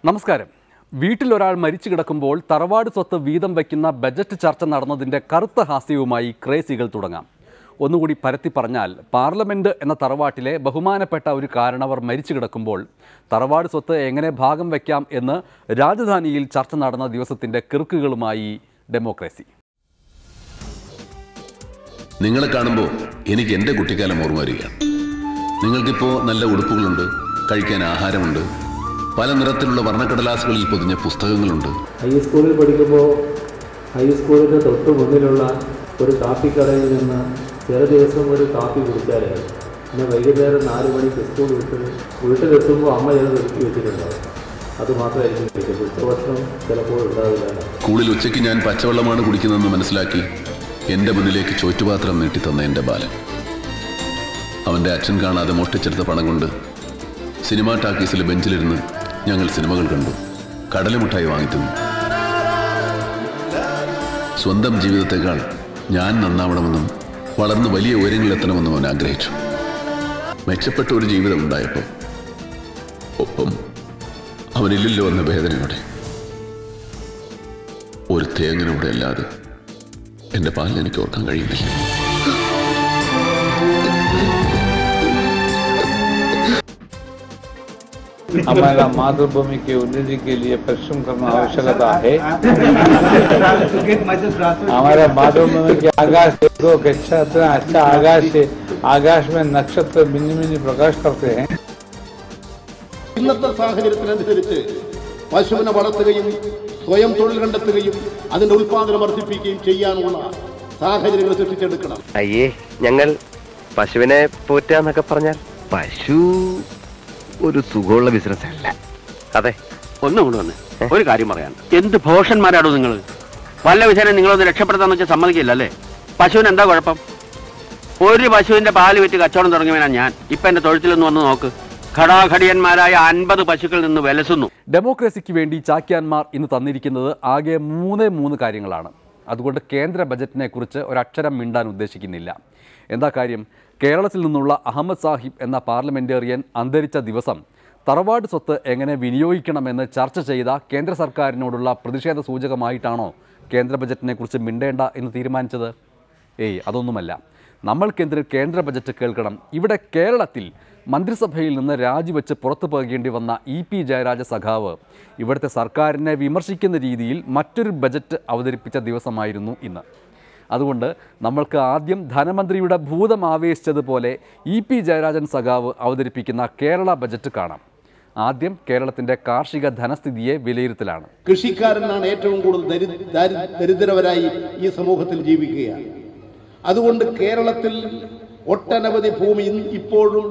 നമസ്കാരം വീട്ടിൽ ഒരാൾ മരിച്ചു കിടക്കുമ്പോൾ തറവാട് സ്വത്ത് വീതം വയ്ക്കുന്ന ബജറ്റ് ചർച്ച നടന്നതിൻ്റെ കറുത്ത ഹാസ്യവുമായി ക്രേസികൾ തുടങ്ങാം ഒന്നുകൂടി പരത്തി പറഞ്ഞാൽ പാർലമെന്റ് എന്ന തറവാട്ടിലെ ബഹുമാനപ്പെട്ട ഒരു കാരണവർ മരിച്ചു കിടക്കുമ്പോൾ തറവാട് സ്വത്ത് എങ്ങനെ ഭാഗം വയ്ക്കാം എന്ന് രാജധാനിയിൽ ചർച്ച നടന്ന ദിവസത്തിൻ്റെ കിറുക്കുകളുമായി ഡെമോക്രസി നിങ്ങളെ കാണുമ്പോൾ എനിക്ക് എൻ്റെ കുട്ടിക്കാലം ഓർമ്മ വരികയാണ് നിങ്ങൾക്കിപ്പോൾ നല്ല ഉടുപ്പുകളുണ്ട് കഴിക്കാൻ ആഹാരമുണ്ട് പല നിറത്തിലുള്ള വർണ്ണക്കടലാസുകളിൽ പൊതിഞ്ഞ പുസ്തകങ്ങളുണ്ട് ഹൈസ്കൂളിൽ പഠിക്കുമ്പോൾ ഹൈസ്കൂളിൻ്റെ തൊട്ട് മുന്നിലുള്ള ഒരു കാപ്പിക്കടയിൽ നിന്ന് ചില ദിവസം ഒരു കാപ്പി കുടിച്ചാൽ പിന്നെ വൈകുന്നേരം നാല് മണിക്ക് സ്കൂൾ വിട്ട് വീട്ടിലെത്തുമ്പോൾ അമ്മ ചിലത് ഒരുക്കി വെച്ചിട്ടുണ്ടാവും അത് മാത്രമായിരിക്കും കഴിക്കുന്നത് ഉച്ചഭക്ഷണം ചിലപ്പോൾ ഉണ്ടാവില്ല സ്കൂളിൽ ഉച്ചയ്ക്ക് ഞാൻ പച്ചവെള്ളമാണ് കുടിക്കുന്നതെന്ന് മനസ്സിലാക്കി എൻ്റെ മുന്നിലേക്ക് ചോറ്റുപാത്രം നീട്ടിത്തന്ന എൻ്റെ ബാലൻ അവൻ്റെ അച്ഛൻ കാണാതെ മോഷ്ടിച്ചെടുത്ത പണം കൊണ്ട് സിനിമാ ടാക്കീസിലെ ബെഞ്ചിലിരുന്ന് ഞങ്ങൾ സിനിമകൾ കണ്ടു കടലമുട്ടായി വാങ്ങിത്തുന്നു സ്വന്തം ജീവിതത്തെക്കാൾ ഞാൻ നന്നാവണമെന്നും വളർന്ന് വലിയ ഉയരങ്ങളിലെത്തണമെന്നും അവൻ ആഗ്രഹിച്ചു മെച്ചപ്പെട്ട ഒരു ജീവിതം ഉണ്ടായപ്പോൾ ഒപ്പം അവനില്ലല്ലോ എന്ന വേദനയോടെ ഒരു തേങ്ങനൂടെ അല്ലാതെ എൻ്റെ പാലിൽ എനിക്ക് ഓർക്കാൻ കഴിയുന്നില്ല हमारा मातृभूमि की उन्नति के लिए परिश्रम करना आवश्यकता है हमारा मातृभूमि के आकाश देखो कैसा इतना अच्छा आकाश है आकाश में नक्षत्र मिनी मिनी प्रकाश करते हैं ഇന്നത്തെ സാഹചര്യത്തിനനുസരിച്ച് പശുവിനെ വളർത്തുകയും സ്വയം തൊഴിൽ കണ്ടെത്തുകയും അതിന്റെ ഉൽപാദനം വർദ്ധിപ്പിക്കുകയും ചെയ്യാനുള്ള സാഹചര്യങ്ങൾ സൃഷ്ടിച്ചെടുക്കണം അയ്യേ ഞങ്ങൾ പശുവിനെ പോറ്റാന്നൊക്കെ പറഞ്ഞാൽ പശു ഒരു സുഖമുള്ള ബിസിനസ് അല്ല അതെ ഒന്നും കൊണ്ട് വന്ന് ഒരു കാര്യം പറയാൻ എന്ത് ഭോഷന്മാരാണോ നിങ്ങൾ വല്ല വിധേന നിങ്ങളൊന്ന് രക്ഷപ്പെടുത്താന്ന് വെച്ചാൽ സമ്മതിക്കില്ല അല്ലേ പശുവിന് എന്താ കുഴപ്പം ഒരു പശുവിന്റെ പാല് വിറ്റ് കച്ചവടം തുടങ്ങിയവനാ ഞാൻ ഇപ്പൊ എന്റെ തൊഴുത്തിലൊന്ന് വന്ന് നോക്ക് ഘടാഘടിയന്മാരായ അൻപത് പശുക്കളിൽ നിന്ന് വിലസുന്നു ഡെമോക്രസിക്ക് വേണ്ടി ചാക്യാന്മാർ ഇന്ന് തന്നിരിക്കുന്നത് ആകെ മൂന്നേ മൂന്ന് കാര്യങ്ങളാണ് അതുകൊണ്ട് കേന്ദ്ര ബജറ്റിനെ കുറിച്ച് ഒരക്ഷരം മിണ്ടാൻ ഉദ്ദേശിക്കുന്നില്ല എന്താ കാര്യം കേരളത്തിൽ നിന്നുള്ള അഹമ്മദ് സാഹിബ് എന്ന പാർലമെൻറ്റേറിയൻ അന്തരിച്ച ദിവസം തറവാട് സ്വത്ത് എങ്ങനെ വിനിയോഗിക്കണമെന്ന് ചർച്ച ചെയ്ത കേന്ദ്ര സർക്കാരിനോടുള്ള പ്രതിഷേധ സൂചകമായിട്ടാണോ കേന്ദ്ര ബജറ്റിനെ കുറിച്ച് മിണ്ടേണ്ട എന്ന് തീരുമാനിച്ചത് ഏയ് അതൊന്നുമല്ല നമ്മൾക്കെതിരെ കേന്ദ്ര ബജറ്റ് കേൾക്കണം ഇവിടെ കേരളത്തിൽ മന്ത്രിസഭയിൽ നിന്ന് രാജിവെച്ച് പുറത്തു പോകേണ്ടി വന്ന ഇ പി ജയരാജ സഖാവ് ഇവിടുത്തെ സർക്കാരിനെ വിമർശിക്കുന്ന രീതിയിൽ മറ്റൊരു ബജറ്റ് അവതരിപ്പിച്ച ദിവസമായിരുന്നു ഇന്ന് അതുകൊണ്ട് നമ്മൾക്ക് ആദ്യം ധനമന്ത്രിയുടെ ഭൂതം ആവേശിച്ചതുപോലെ ഇ പി ജയരാജൻ സഖാവ് അവതരിപ്പിക്കുന്ന കേരള ബജറ്റ് കാണാം ആദ്യം കേരളത്തിൻ്റെ കാർഷിക ധനസ്ഥിതിയെ വിലയിരുത്തലാണ് കൃഷിക്കാരനാണ് ഏറ്റവും കൂടുതൽ ദരി- ദാരി- ദരിദ്രവരായി ഈ സമൂഹത്തിൽ ജീവിക്കുകയാണ് അതുകൊണ്ട് കേരളത്തിൽ ഒട്ടനവധി ഭൂമി ഇന്ന് ഇപ്പോഴും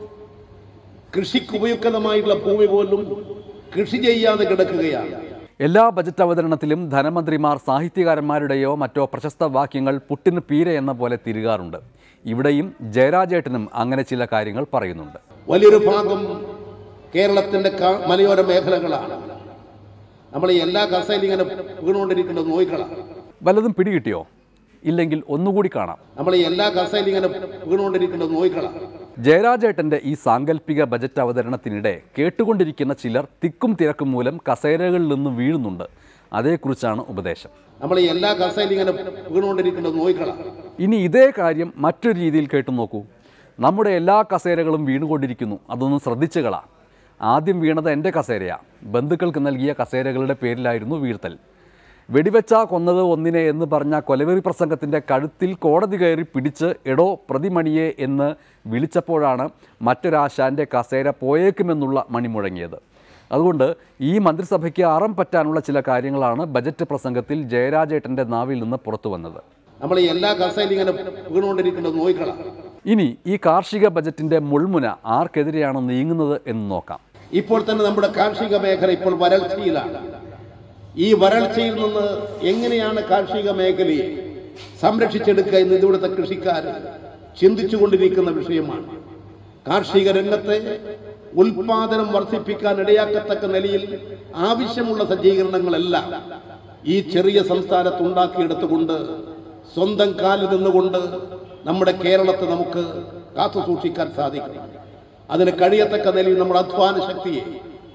കൃഷിക്ക് ഉപയുക്തമായിട്ടുള്ള ഭൂമി പോലും കൃഷി ചെയ്യാതെ കിടക്കുകയാണ് എല്ലാ ബജറ്റ് അവതരണത്തിലും ധനമന്ത്രിമാർ സാഹിത്യകാരന്മാരുടെയോ മറ്റോ പ്രശസ്ത വാക്യങ്ങൾ പുട്ടിന് പീര എന്ന പോലെ തിരുകാറുണ്ട് ഇവിടെയും ജയരാജേട്ടനും അങ്ങനെ ചില കാര്യങ്ങൾ പറയുന്നുണ്ട് വലിയൊരു ഭാഗം കേരളത്തിന്റെ ക- മലയോര മേഖലകളാണ് നമ്മൾ ഈ എല്ലാ കസയിലും ഇങ്ങനെ വീണുകൊണ്ടിരിക്കുന്നത് നോയിക്കളാണ് വല്ലതും പിടികിട്ടിയോ ഇല്ലെങ്കിൽ ഒന്നുകൂടി കാണാം നമ്മൾ ഈ എല്ലാ കസയിലും ഇങ്ങനെ വീണുകൊണ്ടിരിക്കുന്നത് നോയിക്കളാണ് ജയരാജേട്ടൻ്റെ ഈ സാങ്കല്പിക ബജറ്റ് അവതരണത്തിനിടെ കേട്ടുകൊണ്ടിരിക്കുന്ന ചിലർ തിക്കും തിരക്കും മൂലം കസേരകളിൽ നിന്ന് വീഴുന്നുണ്ട് അതേക്കുറിച്ചാണ് ഉപദേശം നമ്മൾ ഈ എല്ലാ കസയിലും ഇങ്ങനെ വീണുകൊണ്ടിരിക്കുന്നത് നോയിക്കളാണ് ഇനി ഇതേ കാര്യം മറ്റൊരു രീതിയിൽ കേട്ടു നോക്കൂ നമ്മുടെ എല്ലാ കസേരകളും വീണുകൊണ്ടിരിക്കുന്നു അതൊന്ന് ശ്രദ്ധിച്ചുകളാ ആദ്യം വീണത് എൻ്റെ കസേരയാ ബന്ധുക്കൾക്ക് നൽകിയ കസേരകളുടെ പേരിലായിരുന്നു വീഴ്ത്തൽ വെടിവെച്ചാ കൊന്നത് ഒന്നിനെ എന്ന് പറഞ്ഞ കൊലവെറി പ്രസംഗത്തിൻ്റെ കഴുത്തിൽ കോടതി കയറി പിടിച്ച് എടോ പ്രതിമണിയെ എന്ന് വിളിച്ചപ്പോഴാണ് മറ്റൊരാശാൻ്റെ കസേര പോയേക്കുമെന്നുള്ള മണി മുഴങ്ങിയത് അതുകൊണ്ട് ഈ മന്ത്രിസഭയ്ക്ക് അറം പറ്റാനുള്ള ചില കാര്യങ്ങളാണ് ബജറ്റ് പ്രസംഗത്തിൽ ജയരാജേട്ടൻ്റെ നാവിൽ നിന്ന് പുറത്തു വന്നത് നമ്മൾ ഈ എല്ലാ കസയിലും ഇങ്ങനെ വീണുകൊണ്ടിരിക്കുന്നത് നോയിക്കളാണ് ഇനി ഈ കാർഷിക ബജറ്റിന്റെ മുൾമുന ആർക്കെതിരെയാണ് നീങ്ങുന്നത് എന്ന് നോക്കാം ഇപ്പോൾ തന്നെ നമ്മുടെ കാർഷിക മേഖല ഇപ്പോൾ വരൾച്ചയിലാണ് ഈ വരൾച്ചയിൽ നിന്ന് എങ്ങനെയാണ് കാർഷിക മേഖലയെ സംരക്ഷിച്ചെടുക്കുക എന്ന് ഇവിടുത്തെ കൃഷിക്കാർ ചിന്തിച്ചുകൊണ്ടിരിക്കുന്ന വിഷയമാണ് കാർഷിക രംഗത്തെ ഉൽപാദനം വർദ്ധിപ്പിക്കാൻ ഇടയാക്കത്തക്ക നിലയിൽ ആവശ്യമുള്ള സജ്ജീകരണങ്ങളെല്ലാം ഈ ചെറിയ സംസ്ഥാനത്ത് ഉണ്ടാക്കിയെടുത്തുകൊണ്ട് സ്വന്തം കാലിൽ നിന്നുകൊണ്ട് നമ്മുടെ കേരളത്തെ നമുക്ക് കാത്തു സൂക്ഷിക്കാൻ സാധിക്കണം അതിന് കഴിയത്തക്ക നിലയിൽ നമ്മുടെ അധ്വാന ശക്തിയെ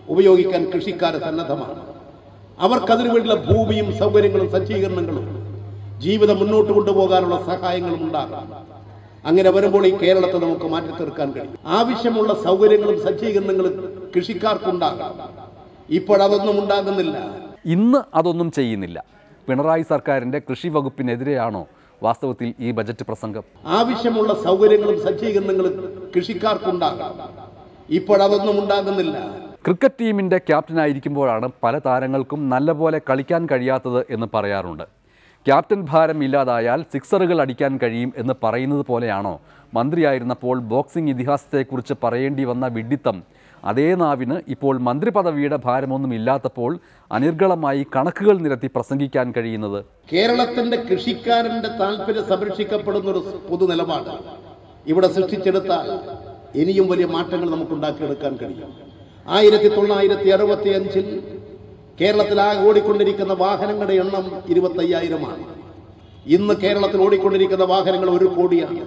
ഉപയോഗിക്കാൻ കൃഷിക്കാരെ സന്നദ്ധമാണ് അവർക്കതിനു വേണ്ടിയുള്ള ഭൂമിയും സൗകര്യങ്ങളും സജ്ജീകരണങ്ങളും ജീവിതം മുന്നോട്ട് കൊണ്ടുപോകാനുള്ള സഹായങ്ങളും ഉണ്ടാകാം അങ്ങനെ വരുമ്പോൾ ഈ കേരളത്തെ നമുക്ക് മാറ്റി തീർക്കാൻ കഴിയും ആവശ്യമുള്ള സൗകര്യങ്ങളും സജ്ജീകരണങ്ങളും കൃഷിക്കാർക്കുണ്ടാകാം ഇപ്പോഴതൊന്നും ഉണ്ടാകുന്നില്ല ഇന്ന് അതൊന്നും ചെയ്യുന്നില്ല പിണറായി സർക്കാരിൻ്റെ കൃഷി വകുപ്പിനെതിരെയാണോ വാസ്തവത്തിൽ ഈ ബജറ്റ് പ്രസംഗം ആവശ്യമുള്ള സൗകര്യങ്ങളും സജ്ജീകരണങ്ങളും കൃഷിക്കാർക്കുണ്ടാകാം ഇപ്പോഴതൊന്നും ഉണ്ടാകുന്നില്ല ക്രിക്കറ്റ് ടീമിൻ്റെ ക്യാപ്റ്റനായിരിക്കുമ്പോഴാണ് പല താരങ്ങൾക്കും നല്ലപോലെ കളിക്കാൻ കഴിയാത്തത് എന്ന് പറയാറുണ്ട് ക്യാപ്റ്റൻ ഭാരം ഇല്ലാതായാൽ സിക്സറുകൾ അടിക്കാൻ കഴിയും എന്ന് പറയുന്നത് പോലെയാണോ മന്ത്രിയായിരുന്നപ്പോൾ ബോക്സിംഗ് ഇതിഹാസത്തെക്കുറിച്ച് പറയേണ്ടി വന്ന വിഡ്ഢിത്തം അതേ നാവിന് ഇപ്പോൾ മന്ത്രി പദവിയുടെ ഭാരമൊന്നും ഇല്ലാത്തപ്പോൾ അനിർഗളമായി കണക്കുകൾ നിരത്തി പ്രസംഗിക്കാൻ കഴിയുന്നത് കേരളത്തിന്റെ കൃഷിക്കാരന്റെ താല്പര്യം സംരക്ഷിക്കപ്പെടുന്ന ഒരു പൊതു നിലപാട് ഇവിടെ സൃഷ്ടിച്ചെടുത്താൽ ഇനിയും വലിയ മാറ്റങ്ങൾ നമുക്ക് ഉണ്ടാക്കിയെടുക്കാൻ കഴിയും ആയിരത്തി തൊള്ളായിരത്തി അറുപത്തി അഞ്ചിൽ കേരളത്തിലാകെ ഓടിക്കൊണ്ടിരിക്കുന്ന വാഹനങ്ങളുടെ എണ്ണം ഇരുപത്തയ്യായിരമാണ് ഇന്ന് കേരളത്തിൽ ഓടിക്കൊണ്ടിരിക്കുന്ന വാഹനങ്ങൾ ഒരു കോടിയാണ്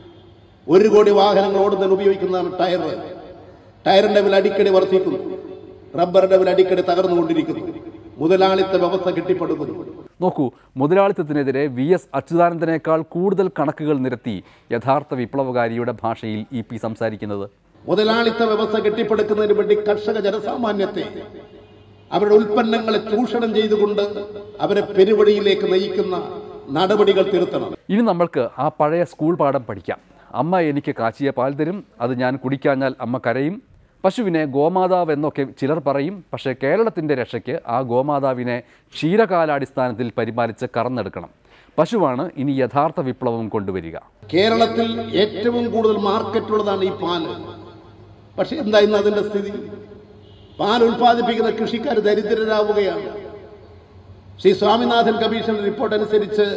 ഒരു കോടി വാഹനങ്ങൾ ഓടുന്നതിന് ഉപയോഗിക്കുന്നതാണ് ടയർ ടയറിന്റെ വില അടിക്കടി വർദ്ധിക്കുന്നു റബ്ബറിന്റെ വില അടിക്കടി തകർന്നുകൊണ്ടിരിക്കുന്നു മുതലാളിത്ത വ്യവസ്ഥ കെട്ടിപ്പടുക്കുന്നു നോക്കൂ മുതലാളിത്തത്തിനെതിരെ വി എസ് അച്യുതാനന്ദനേക്കാൾ കൂടുതൽ കണക്കുകൾ നിരത്തി യഥാർത്ഥ വിപ്ലവകാരിയുടെ ഭാഷയിൽ ഇ പി സംസാരിക്കുന്നത് മുതലാളിത്ത വ്യവസ്ഥ കെട്ടിപ്പടുക്കുന്നതിന് വേണ്ടി കർഷക ജനസാമാന്യത്തെ അവരുടെ ഉൽപ്പന്നങ്ങളെ ചൂഷണം ചെയ്തുകൊണ്ട് അവരെ പെരുവഴിയിലേക്ക് നയിക്കുന്ന നടപടികൾ തിരുത്തണം ഇനി നമ്മൾക്ക് ആ പഴയ സ്കൂൾ പാഠം പഠിക്കാം അമ്മ എനിക്ക് കാച്ചിയ പാൽ തരും അത് ഞാൻ കുടിക്കാഞ്ഞാൽ അമ്മ കരയും പശുവിനെ ഗോമാതാവ് എന്നൊക്കെ ചിലർ പറയും പക്ഷേ കേരളത്തിൻ്റെ രക്ഷയ്ക്ക് ആ ഗോമാതാവിനെ ക്ഷീരകാലാടിസ്ഥാനത്തിൽ പരിപാലിച്ച് കറന്നെടുക്കണം പശുവാണ് ഇനി യഥാർത്ഥ വിപ്ലവം കൊണ്ടുവരിക കേരളത്തിൽ ഏറ്റവും കൂടുതൽ മാർക്കറ്റുള്ളതാണ് ഈ പാല് പക്ഷെ എന്താ ഇന്ന് അതിന്റെ സ്ഥിതി പാൽ ഉൽപ്പാദിപ്പിക്കുന്ന കൃഷിക്കാർ ദരിദ്രരാവുകയാണ് ശ്രീ സ്വാമിനാഥൻ കമ്മീഷൻ റിപ്പോർട്ട് അനുസരിച്ച്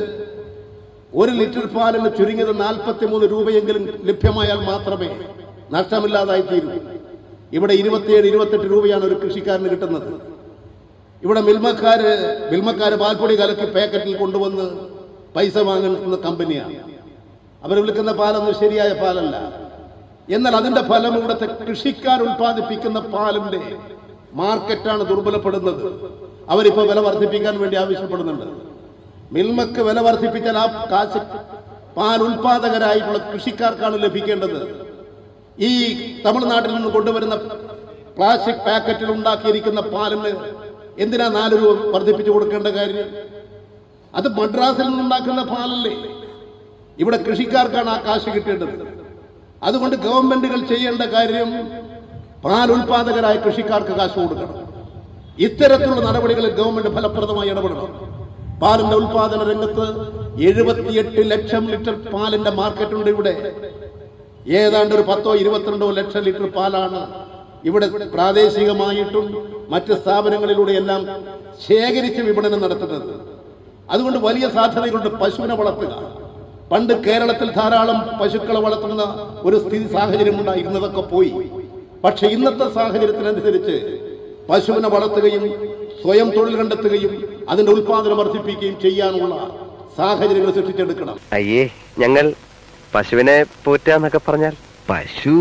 ഒരു ലിറ്റർ പാലിന് ചുരുങ്ങിയത് നാൽപ്പത്തിമൂന്ന് രൂപയെങ്കിലും ലഭ്യമായാൽ മാത്രമേ നഷ്ടമില്ലാതായി തീരൂ ഇവിടെ ഇരുപത്തിയേഴ് ഇരുപത്തെട്ട് രൂപയാണ് ഒരു കൃഷിക്കാരന് കിട്ടുന്നത് ഇവിടെ മിൽമക്കാര് മിൽമക്കാര് പാൽപ്പൊടി കലക്കി പാക്കറ്റിൽ കൊണ്ടുവന്ന് പൈസ വാങ്ങുന്ന കമ്പനിയാണ് അവർ വിൽക്കുന്ന പാലൊന്നും ശരിയായ പാലല്ല എന്നാൽ അതിന്റെ ഫലം ഇവിടുത്തെ കൃഷിക്കാർ ഉൽപ്പാദിപ്പിക്കുന്ന പാലിന്റെ മാർക്കറ്റാണ് ദുർബലപ്പെടുന്നത് അവരിപ്പോ വില വർദ്ധിപ്പിക്കാൻ വേണ്ടി ആവശ്യപ്പെടുന്നുണ്ട് മിൽമക്ക് വില വർദ്ധിപ്പിച്ചാൽ ആ കാശ് പാൽ ഉൽപാദകരായിട്ടുള്ള കൃഷിക്കാർക്കാണ് ലഭിക്കേണ്ടത് ഈ തമിഴ്നാട്ടിൽ നിന്ന് കൊണ്ടുവരുന്ന പ്ലാസ്റ്റിക് പാക്കറ്റിൽ ഉണ്ടാക്കിയിരിക്കുന്ന പാലിന് എന്തിനാ നാല് രൂപ വർദ്ധിപ്പിച്ചു കൊടുക്കേണ്ട കാര്യം അത് മദ്രാസിൽ നിന്നുണ്ടാക്കുന്ന പാലല്ലേ ഇവിടെ കൃഷിക്കാർക്കാണ് ആ കാശ് കിട്ടേണ്ടത് അതുകൊണ്ട് ഗവൺമെന്റുകൾ ചെയ്യേണ്ട കാര്യം പാൽ ഉൽപാദകരായ കൃഷിക്കാർക്ക് കാശ് കൊടുക്കണം ഇത്തരത്തിലുള്ള നടപടികളിൽ ഗവൺമെന്റ് ഫലപ്രദമായി ഇടപെടണം പാലിന്റെ ഉൽപാദന രംഗത്ത് എഴുപത്തിയെട്ട് ലക്ഷം ലിറ്റർ പാലിന്റെ മാർക്കറ്റുണ്ട് ഇവിടെ ഏതാണ്ട് ഒരു പത്തോ ഇരുപത്തിരണ്ടോ ലക്ഷം ലിറ്റർ പാലാണ് ഇവിടെ പ്രാദേശികമായിട്ടും മറ്റ് സ്ഥാപനങ്ങളിലൂടെ എല്ലാം ശേഖരിച്ച് വിപണനം നടത്തുന്നത് അതുകൊണ്ട് വലിയ സാധ്യതകളുണ്ട് പശുവിനെ വളർത്തുക പണ്ട് കേരളത്തിൽ ധാരാളം പശുക്കളെ വളർത്തുന്ന ഒരു സ്ഥിതി സാഹചര്യം ഉണ്ടായിരുന്നതൊക്കെ പോയി പക്ഷെ ഇന്നത്തെ സാഹചര്യത്തിനനുസരിച്ച് പശുവിനെ വളർത്തുകയും സ്വയം തൊഴിൽ കണ്ടെത്തുകയും അതിന്റെ ഉൽപാദനം വർദ്ധിപ്പിക്കുകയും ചെയ്യാനുള്ള സാഹചര്യങ്ങൾ സൃഷ്ടിച്ചെടുക്കണം അയ്യേ ഞങ്ങൾ പശുവിനെ പോറ്റാന്നൊക്കെ പറഞ്ഞാൽ പശു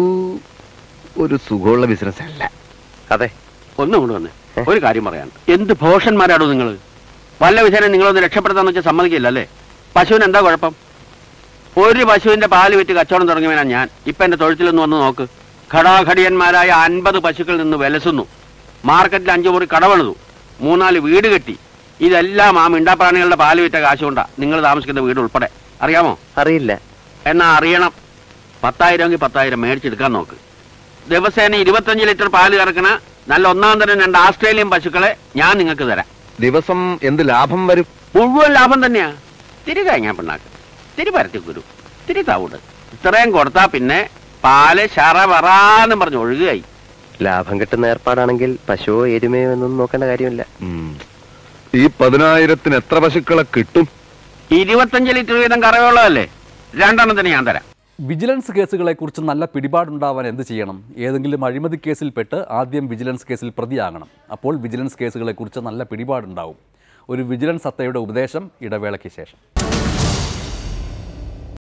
ഒരു സുഖമുള്ള ബിസിനസ് അല്ല അതെ ഒന്നും കൊണ്ട് വന്നേ ഒരു കാര്യം പറയാൻ എന്ത് ഭോഷന്മാരാണോ നിങ്ങൾ വല്ല വിധേനം നിങ്ങളൊന്ന് രക്ഷപ്പെടുത്താന്ന് വെച്ചാൽ സമ്മതിക്കില്ല അല്ലേ പശുവിന് എന്താ കുഴപ്പം ഒരു പശുവിന്റെ പാല് വിറ്റ് കച്ചവടം തുടങ്ങിയവനാ ഞാൻ ഇപ്പൊ എന്റെ തൊഴുത്തിലൊന്ന് വന്ന് നോക്ക് ഘടാഘടിയന്മാരായ അൻപത് പശുക്കളിൽ നിന്ന് വിലസുന്നു മാർക്കറ്റിൽ അഞ്ചു മുറി കടവണതു മൂന്നാല് വീട് കെട്ടി ഇതെല്ലാം ആ മിണ്ടാപ്രാണികളുടെ പാല് വിറ്റ കാശുകൊണ്ടാ നിങ്ങൾ താമസിക്കുന്ന വീട് ഉൾപ്പെടെ അറിയാമോ അറിയില്ല എന്നാ അറിയണം പത്തായിരം എങ്കിൽ പത്തായിരം മേടിച്ചെടുക്കാൻ നോക്ക് ദിവസേന ഇരുപത്തഞ്ച് ലിറ്റർ പാല് കറക്കണ നല്ല ഒന്നാം തരം രണ്ട് ആസ്ട്രേലിയൻ പശുക്കളെ ഞാൻ നിങ്ങൾക്ക് തരാം ദിവസം എന്ത് ലാഭം വരും മുഴുവൻ ലാഭം തന്നെയാ തിരി കഴിഞ്ഞാ പിണ്ണാക്ക് തിരി പരത്തി കുരു തിരി തവിട് ഇത്രയും കൊടുത്താ പിന്നെ പാല് ശറ വറാന്ന് പറഞ്ഞ് ഒഴുകുകയായി ലാഭം കിട്ടുന്ന ഏർപ്പാടാണെങ്കിൽ പശുവോ എരുമയോ എന്നൊന്നും നോക്കേണ്ട കാര്യമില്ല ഈ പതിനായിരത്തിന് എത്ര പശുക്കളെ കിട്ടും ഇരുപത്തഞ്ച് ലിറ്റർ വീതം കറവുള്ളതല്ലേ രണ്ടെണ്ണത്തിന് ഞാൻ തരാം വിജിലൻസ് കേസുകളെക്കുറിച്ച് നല്ല പിടിപാടുണ്ടാവാൻ എന്ത് ചെയ്യണം ഏതെങ്കിലും അഴിമതി കേസിൽപ്പെട്ട് ആദ്യം വിജിലൻസ് കേസിൽ പ്രതിയാകണം അപ്പോൾ വിജിലൻസ് കേസുകളെക്കുറിച്ച് നല്ല പിടിപാടുണ്ടാവും ഒരു വിജിലൻസ് സത്തയുടെ ഉപദേശം ഇടവേളയ്ക്ക് ശേഷം